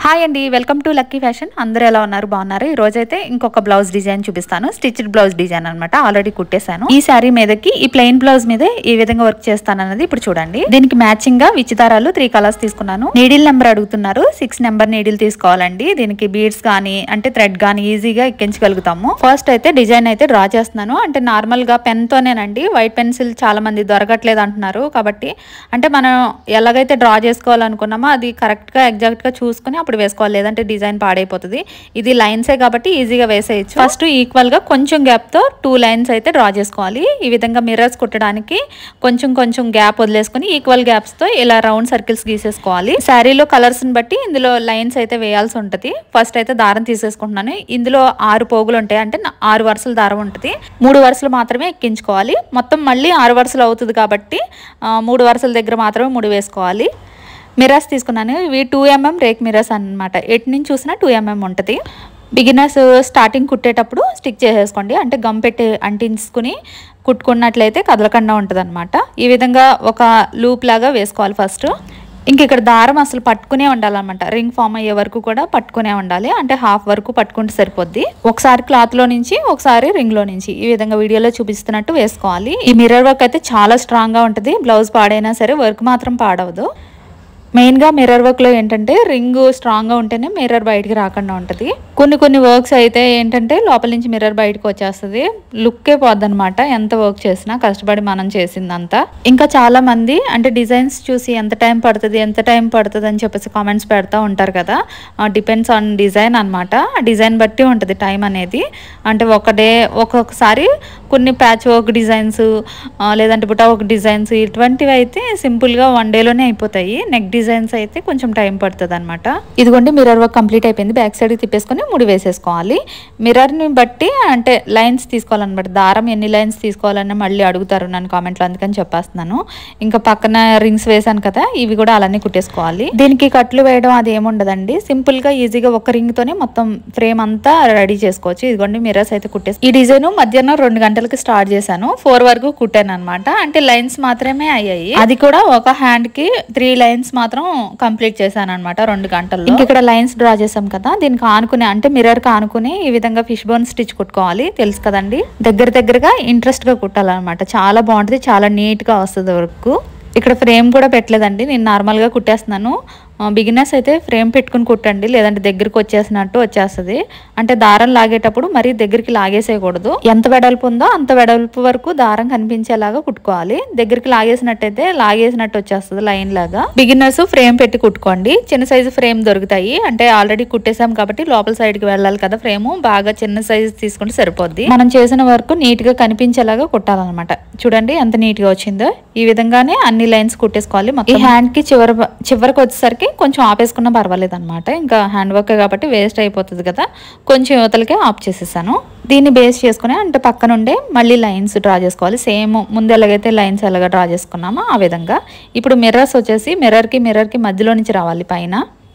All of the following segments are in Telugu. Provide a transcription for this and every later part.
హాయ్ అండి వెల్కమ్ టు లక్కీ ఫ్యాషన్ అందరూ ఎలా ఉన్నారు బాగున్నారు ఈ రోజైతే ఇంకొక బ్లౌజ్ డిజైన్ చూపిస్తాను స్టిచ్డ్ బ్లౌజ్ డిజైన్ అనమాట ఆల్రెడీ కుట్టేశాను ఈ శారీ మీదకి ఈ ప్లెయిన్ బ్లౌజ్ మీద ఈ విధంగా వర్క్ చేస్తాను అన్నది ఇప్పుడు చూడండి దీనికి మ్యాచింగ్ గా విచితారాలు త్రీ కలర్స్ తీసుకున్నాను నీడిల్ నెంబర్ అడుగుతున్నారు సిక్స్ నెంబర్ నీడిల్ తీసుకోవాలండి దీనికి బీడ్స్ కానీ అంటే థ్రెడ్ కానీ ఈజీగా ఎక్కించగలుగుతాము ఫస్ట్ అయితే డిజైన్ అయితే డ్రా చేస్తున్నాను అంటే నార్మల్ గా పెన్ తోనేనండి వైట్ పెన్సిల్ చాలా మంది దొరకట్లేదు అంటున్నారు కాబట్టి అంటే మనం ఎలాగైతే డ్రా చేసుకోవాలనుకున్నామో అది కరెక్ట్ గా ఎగ్జాక్ట్ గా చూసుకుని అప్పుడు వేసుకోవాలి లేదంటే డిజైన్ పాడైపోతుంది ఇది లైన్సే కాబట్టి ఈజీగా వేసేయచ్చు ఫస్ట్ ఈక్వల్ గా కొంచెం గ్యాప్ తో టూ లైన్స్ అయితే డ్రా చేసుకోవాలి ఈ విధంగా మిర్రర్స్ కుట్టడానికి కొంచెం కొంచెం గ్యాప్ వదిలేసుకుని ఈక్వల్ గ్యాప్స్ తో ఇలా రౌండ్ సర్కిల్స్ గీసేసుకోవాలి శారీలో కలర్స్ ని బట్టి ఇందులో లైన్స్ అయితే వేయాల్సి ఉంటుంది ఫస్ట్ అయితే దారం తీసేసుకుంటున్నాను ఇందులో ఆరు పోగులు ఉంటాయి అంటే నా- ఆరు వరుసల దారం ఉంటుంది మూడు వరుసలు మాత్రమే ఎక్కించుకోవాలి మొత్తం మళ్ళీ ఆరు వరుసలు అవుతుంది కాబట్టి ఆ, మూడు వరుసల దగ్గర మాత్రమే ముడి వేసుకోవాలి మిర్రర్స్ తీసుకున్నాను ఇవి టూ ఎంఎం రేక్ మిర్రర్స్ అన్నమాట ఎటు నుంచి చూసినా టూ ఎంఎం ఉంటుంది బిగినర్స్ స్టార్టింగ్ కుట్టేటప్పుడు స్టిక్ చేసేసుకోండి అంటే గమ్ పెట్టి అంటించుకుని కుట్టుకున్నట్లయితే కదలకుండా ఉంటుంది ఈ విధంగా ఒక లూప్ లాగా వేసుకోవాలి ఫస్ట్ ఇంక ఇక్కడ దారం అసలు పట్టుకునే ఉండాలన్నమాట రింగ్ ఫామ్ అయ్యే వరకు కూడా పట్టుకునే ఉండాలి అంటే హాఫ్ వరకు పట్టుకుంటే సరిపోద్ది ఒకసారి క్లాత్ లో నుంచి ఒకసారి రింగ్ లో నుంచి ఈ విధంగా వీడియోలో చూపిస్తున్నట్టు వేసుకోవాలి ఈ మిర్రర్ వర్క్ అయితే చాలా స్ట్రాంగ్ గా ఉంటుంది బ్లౌజ్ పాడైనా సరే వర్క్ మాత్రం పాడవదు మెయిన్గా మిర్రర్ వర్క్లో ఏంటంటే రింగ్ స్ట్రాంగ్గా ఉంటేనే మిర్రర్ బయటికి రాకుండా ఉంటుంది కొన్ని కొన్ని వర్క్స్ అయితే ఏంటంటే లోపల నుంచి మిర్రర్ బయటకు వచ్చేస్తుంది లుక్కే పోద్ది అనమాట ఎంత వర్క్ చేసినా కష్టపడి మనం చేసిందంతా ఇంకా చాలా మంది అంటే డిజైన్స్ చూసి ఎంత టైం పడుతుంది ఎంత టైం పడుతుంది అని చెప్పేసి కామెంట్స్ పెడతా ఉంటారు కదా డిపెండ్స్ ఆన్ డిజైన్ అనమాట డిజైన్ బట్టి ఉంటుంది టైం అనేది అంటే ఒక డే ఒక్కొక్కసారి కొన్ని ప్యాచ్ వర్క్ డిజైన్స్ లేదంటే బుటా వర్క్ డిజైన్స్ ఇటువంటివి అయితే సింపుల్గా వన్ డేలోనే అయిపోతాయి నెక్ డిజైన్స్ అయితే కొంచెం టైం పడుతుంది అనమాట ఇదిగోండి మిర్రర్ వర్క్ కంప్లీట్ అయిపోయింది బ్యాక్ సైడ్ తిప్పేసుకొని ముడి వేసేసుకోవాలి మిర్రర్ని బట్టి అంటే లైన్స్ తీసుకోవాలన్నమాట దారం ఎన్ని లైన్స్ తీసుకోవాలని మళ్ళీ అడుగుతారు నన్ను కామెంట్లో అందుకని చెప్పేస్తున్నాను ఇంకా పక్కన రింగ్స్ వేసాను కదా ఇవి కూడా అలానే కుట్టేసుకోవాలి దీనికి కట్లు వేయడం అది ఏముండదండి సింపుల్ గా ఈజీగా ఒక రింగ్ తోనే మొత్తం ఫ్రేమ్ అంతా రెడీ చేసుకోవచ్చు ఇదిగోండి మిర్రర్స్ అయితే కుట్టేసి ఈ డిజైన్ మధ్యాహ్నం రెండు గంటలకి స్టార్ట్ చేశాను ఫోర్ వరకు కుట్టాను అనమాట అంటే లైన్స్ మాత్రమే అయ్యాయి అది కూడా ఒక హ్యాండ్ కి త్రీ లైన్స్ మాత్రం కంప్లీట్ చేశాను అనమాట రెండు గంటల్లో ఇంక ఇక్కడ లైన్స్ డ్రా చేసాం కదా దీనికి ఆనుకునే అంటే మిర్రర్ కి ఆనుకుని ఈ విధంగా ఫిష్ బోన్ స్టిచ్ కుట్టుకోవాలి తెలుసు కదండి దగ్గర దగ్గరగా ఇంట్రెస్ట్ గా కుట్టాలన్నమాట చాలా బాగుంటుంది చాలా నీట్ గా వస్తుంది వర్క్ ఇక్కడ ఫ్రేమ్ కూడా పెట్టలేదండి నేను నార్మల్గా కుట్టేస్తున్నాను బిగినర్స్ అయితే ఫ్రేమ్ పెట్టుకుని కుట్టండి లేదంటే దగ్గరికి వచ్చేసినట్టు వచ్చేస్తుంది అంటే దారం లాగేటప్పుడు మరీ దగ్గరికి లాగేసేయకూడదు ఎంత వెడల్పు ఉందో అంత వెడల్పు వరకు దారం కనిపించేలాగా కుట్టుకోవాలి దగ్గరికి లాగేసినట్టయితే లాగేసినట్టు వచ్చేస్తుంది లైన్ లాగా బిగినర్స్ ఫ్రేమ్ పెట్టి కుట్టుకోండి చిన్న సైజు ఫ్రేమ్ దొరుకుతాయి అంటే ఆల్రెడీ కుట్టేసాం కాబట్టి లోపల సైడ్ కి వెళ్ళాలి కదా ఫ్రేమ్ బాగా చిన్న సైజు తీసుకుంటే సరిపోద్ది మనం చేసిన వర్క్ నీట్ గా కనిపించేలాగా కుట్టాలన్నమాట చూడండి ఎంత నీట్ గా వచ్చిందో ఈ విధంగానే అన్ని లైన్స్ కుట్టేసుకోవాలి మొత్తం ఈ హ్యాండ్ కి చివరి చివరికి వచ్చేసరికి కొంచెం ఆపేసుకున్నా పర్వాలేదు అనమాట ఇంకా హ్యాండ్ వర్క్ కాబట్టి వేస్ట్ అయిపోతుంది కదా కొంచెం యువతలకే ఆఫ్ చేసేసాను దీన్ని బేస్ చేసుకుని అంటే పక్కన ఉండే మళ్ళీ లైన్స్ డ్రా చేసుకోవాలి సేమ్ ముందు ఎలాగైతే లైన్స్ ఎలాగ డ్రా చేసుకున్నామో ఆ విధంగా ఇప్పుడు మిర్రర్స్ వచ్చేసి మిర్రర్కి మిర్రర్కి మధ్యలో నుంచి రావాలి పైన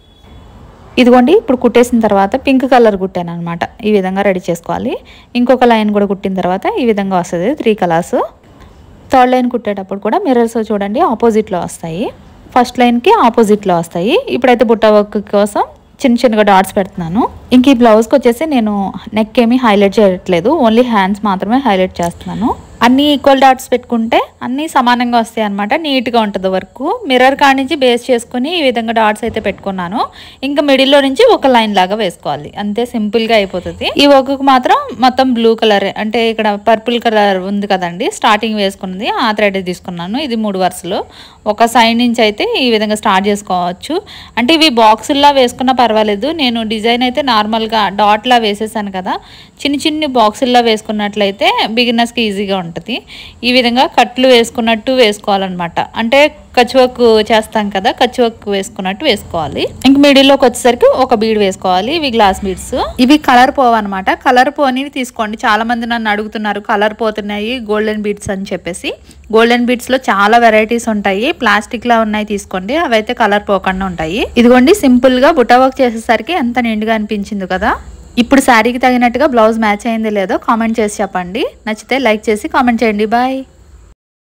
ఇదిగోండి ఇప్పుడు కుట్టేసిన తర్వాత పింక్ కలర్ కుట్టాను అనమాట ఈ విధంగా రెడీ చేసుకోవాలి ఇంకొక లైన్ కూడా కుట్టిన తర్వాత ఈ విధంగా వస్తుంది త్రీ కలర్స్ థర్డ్ లైన్ కుట్టేటప్పుడు కూడా మిర్రర్స్ చూడండి ఆపోజిట్లో వస్తాయి ఫస్ట్ లైన్కి ఆపోజిట్లో వస్తాయి ఇప్పుడైతే బుట్ట వర్క్ కోసం చిన్న చిన్నగా డాట్స్ పెడుతున్నాను ఇంక ఈ బ్లౌజ్కి వచ్చేసి నేను నెక్ ఏమీ హైలైట్ చేయట్లేదు ఓన్లీ హ్యాండ్స్ మాత్రమే హైలైట్ చేస్తున్నాను అన్ని ఈక్వల్ డాట్స్ పెట్టుకుంటే అన్నీ సమానంగా వస్తాయి అనమాట నీట్గా ఉంటుంది వర్క్ మిర్రర్ కాడ నుంచి బేస్ చేసుకుని ఈ విధంగా డాట్స్ అయితే పెట్టుకున్నాను ఇంకా మిడిల్లో నుంచి ఒక లైన్ లాగా వేసుకోవాలి అంతే సింపుల్గా అయిపోతుంది ఈ వర్క్కి మాత్రం మొత్తం బ్లూ కలర్ అంటే ఇక్కడ పర్పుల్ కలర్ ఉంది కదండి స్టార్టింగ్ వేసుకున్నది ఆ థ్రెడ్ తీసుకున్నాను ఇది మూడు వరుసలు ఒక సైడ్ నుంచి అయితే ఈ విధంగా స్టార్ట్ చేసుకోవచ్చు అంటే ఇవి బాక్సుల్లా వేసుకున్నా పర్వాలేదు నేను డిజైన్ అయితే నార్మల్గా డాట్లా వేసేసాను కదా చిన్న చిన్ని బాక్సుల్లా వేసుకున్నట్లయితే బిగినర్స్కి ఈజీగా ఉంటుంది ఈ విధంగా కట్లు వేసుకున్నట్టు వేసుకోవాలన్నమాట అంటే కచ్చువక్ చేస్తాం కదా కచ్చువక్ వేసుకున్నట్టు వేసుకోవాలి ఇంక మిడిల్లోకి వచ్చేసరికి ఒక బీడ్ వేసుకోవాలి ఇవి గ్లాస్ బీడ్స్ ఇవి కలర్ పోవన్నమాట కలర్ పోనివి తీసుకోండి చాలా మంది నన్ను అడుగుతున్నారు కలర్ పోతున్నాయి గోల్డెన్ బీడ్స్ అని చెప్పేసి గోల్డెన్ బీడ్స్ లో చాలా వెరైటీస్ ఉంటాయి ప్లాస్టిక్ లా ఉన్నాయి తీసుకోండి అవైతే కలర్ పోకుండా ఉంటాయి ఇదిగోండి సింపుల్ గా బుట్ట వర్క్ చేసేసరికి ఎంత నిండుగా అనిపించింది కదా ఇప్పుడు శారీకి తగినట్టుగా బ్లౌజ్ మ్యాచ్ అయింది లేదో కామెంట్ చేసి చెప్పండి నచ్చితే లైక్ చేసి కామెంట్ చేయండి బాయ్